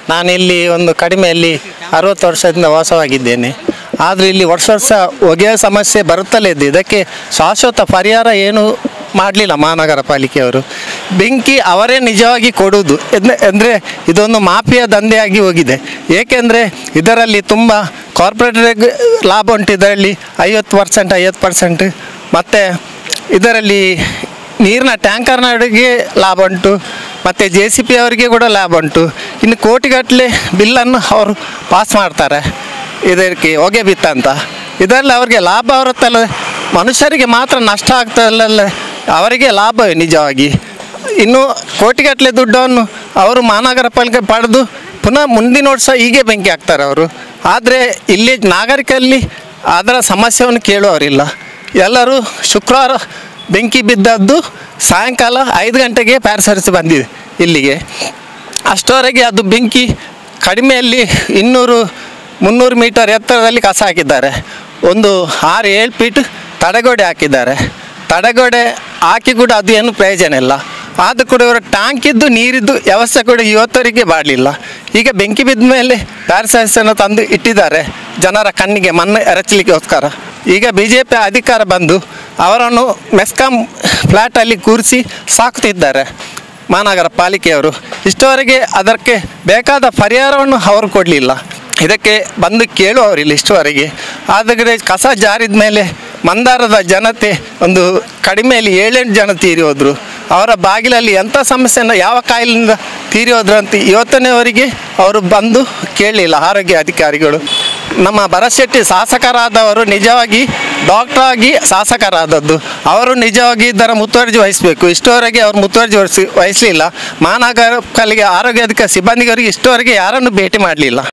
ನಾನಿಲ್ಲಿ ಒಂದು ಕಡಿಮೆಯಲ್ಲಿ ಅರವತ್ತು ವರ್ಷದಿಂದ ವಾಸವಾಗಿದ್ದೇನೆ ಆದರೆ ಇಲ್ಲಿ ವರ್ಷ ವರ್ಷ ಹೊಗೆಯ ಸಮಸ್ಯೆ ಬರುತ್ತಲೇ ಇದೆ ಇದಕ್ಕೆ ಶಾಶ್ವತ ಪರಿಹಾರ ಏನು ಮಾಡಲಿಲ್ಲ ಮಹಾನಗರ ಪಾಲಿಕೆಯವರು ಬೆಂಕಿ ಅವರೇ ನಿಜವಾಗಿ ಕೊಡುವುದು ಅಂದರೆ ಇದೊಂದು ಮಾಫಿಯಾ ದಂಧೆಯಾಗಿ ಹೋಗಿದೆ ಏಕೆಂದರೆ ಇದರಲ್ಲಿ ತುಂಬ ಕಾರ್ಪೊರೇಟ್ರಿಗೆ ಲಾಭ ಉಂಟು ಇದರಲ್ಲಿ ಐವತ್ತು ಪರ್ಸೆಂಟ್ ಐವತ್ತು ಪರ್ಸೆಂಟ್ ಮತ್ತು ಇದರಲ್ಲಿ ನೀರಿನ ಟ್ಯಾಂಕರ್ನವರಿಗೆ ಲಾಭ ಉಂಟು ಮತ್ತು ಜೆ ಸಿ ಪಿ ಅವರಿಗೆ ಕೂಡ ಲಾಭ ಉಂಟು ಇನ್ನು ಕೋಟಿಗಟ್ಟಲೆ ಬಿಲ್ಲನ್ನು ಅವರು ಪಾಸ್ ಮಾಡ್ತಾರೆ ಇದಕ್ಕೆ ಹೊಗೆ ಬಿತ್ತ ಅಂತ ಇದರಲ್ಲಿ ಅವರಿಗೆ ಲಾಭ ಬರುತ್ತಲ್ಲ ಮನುಷ್ಯರಿಗೆ ಮಾತ್ರ ನಷ್ಟ ಆಗ್ತದಲ್ಲ ಅವರಿಗೆ ಲಾಭವೇ ನಿಜವಾಗಿ ಇನ್ನು ಕೋಟಿಗಟ್ಟಲೆ ದುಡ್ಡನ್ನು ಅವರು ಮಹಾನಗರ ಪಾಲಿಕೆ ಪಡೆದು ಪುನಃ ಮುಂದಿನ ವರ್ಷ ಹೀಗೆ ಬೆಂಕಿ ಹಾಕ್ತಾರೆ ಅವರು ಆದರೆ ಇಲ್ಲಿ ನಾಗರಿಕರಲ್ಲಿ ಅದರ ಸಮಸ್ಯೆಯನ್ನು ಕೇಳುವವರಿಲ್ಲ ಎಲ್ಲರೂ ಶುಕ್ರವಾರ ಬೆಂಕಿ ಬಿದ್ದದ್ದು ಸಾಯಂಕಾಲ ಐದು ಗಂಟೆಗೆ ಫೈರ್ ಸರ್ವಿಸ್ ಬಂದಿದೆ ಇಲ್ಲಿಗೆ ಅಷ್ಟರವರೆಗೆ ಅದು ಬೆಂಕಿ ಕಡಿಮೆಯಲ್ಲಿ ಇನ್ನೂರು ಮುನ್ನೂರು ಮೀಟರ್ ಎತ್ತರದಲ್ಲಿ ಕಸ ಹಾಕಿದ್ದಾರೆ ಒಂದು ಆರು ಏಳು ಫೀಟ್ ತಡೆಗೋಡೆ ಹಾಕಿದ್ದಾರೆ ತಡೆಗೋಡೆ ಹಾಕಿ ಕೂಡ ಅದು ಏನು ಪ್ರಯೋಜನ ಇಲ್ಲ ಆದರೂ ಕೂಡ ಇವರು ಟ್ಯಾಂಕಿದ್ದು ನೀರಿದ್ದು ವ್ಯವಸ್ಥೆ ಕೂಡ ಇವತ್ತವರೆಗೆ ಮಾಡಲಿಲ್ಲ ಈಗ ಬೆಂಕಿ ಬಿದ್ದ ಮೇಲೆ ಪ್ಯಾರಸೈಸನ್ನು ತಂದು ಇಟ್ಟಿದ್ದಾರೆ ಜನರ ಕಣ್ಣಿಗೆ ಮಣ್ಣು ಎರಚಲಿಕ್ಕೋಸ್ಕರ ಈಗ ಬಿ ಜೆ ಪಿ ಅಧಿಕಾರ ಬಂದು ಅವರನ್ನು ಮೆಸ್ಕಾಂ ಫ್ಲ್ಯಾಟಲ್ಲಿ ಕೂರಿಸಿ ಸಾಕ್ತಿದ್ದಾರೆ ಮಹಾನಗರ ಪಾಲಿಕೆಯವರು ಇಷ್ಟವರೆಗೆ ಅದಕ್ಕೆ ಬೇಕಾದ ಪರಿಹಾರವನ್ನು ಅವರು ಕೊಡಲಿಲ್ಲ ಇದಕ್ಕೆ ಬಂದು ಕೇಳುವವರಿಲ್ಲ ಇಷ್ಟವರೆಗೆ ಆದರೆ ಕಸ ಜಾರಿದ ಮೇಲೆ ಮಂದಾರದ ಜನತೆ ಒಂದು ಕಡಿಮೆಯಲ್ಲಿ ಏಳೆಂಟು ಜನ ತೀರಿ ಹೋದರು ಅವರ ಬಾಗಿಲಲ್ಲಿ ಎಂಥ ಸಮಸ್ಯೆನ ಯಾವ ಕಾಯಿಲೆಯಿಂದ ತೀರಿ ಹೋದ್ರು ಅಂತ ಇವತ್ತನೇವರೆಗೆ ಅವರು ಬಂದು ಕೇಳಲಿಲ್ಲ ಆರೋಗ್ಯ ಅಧಿಕಾರಿಗಳು ನಮ್ಮ ಭರಶೆಟ್ಟಿ ಶಾಸಕರಾದವರು ನಿಜವಾಗಿ ಡಾಕ್ಟರ್ ಆಗಿ ಶಾಸಕರಾದದ್ದು ಅವರು ನಿಜವಾಗಿ ಇದರ ಮುತುವರ್ಜಿ ವಹಿಸಬೇಕು ಇಷ್ಟವರೆಗೆ ಅವರು ಮುತುವರ್ಜಿ ವಹಿಸಿ ವಹಿಸಲಿಲ್ಲ ಮಹಾನಗರ ಪಾಲಿಕೆ ಆರೋಗ್ಯ ಅಧಿಕಾರಿ ಸಿಬ್ಬಂದಿಗರಿಗೆ ಇಷ್ಟವರೆಗೆ ಯಾರನ್ನು ಭೇಟಿ ಮಾಡಲಿಲ್ಲ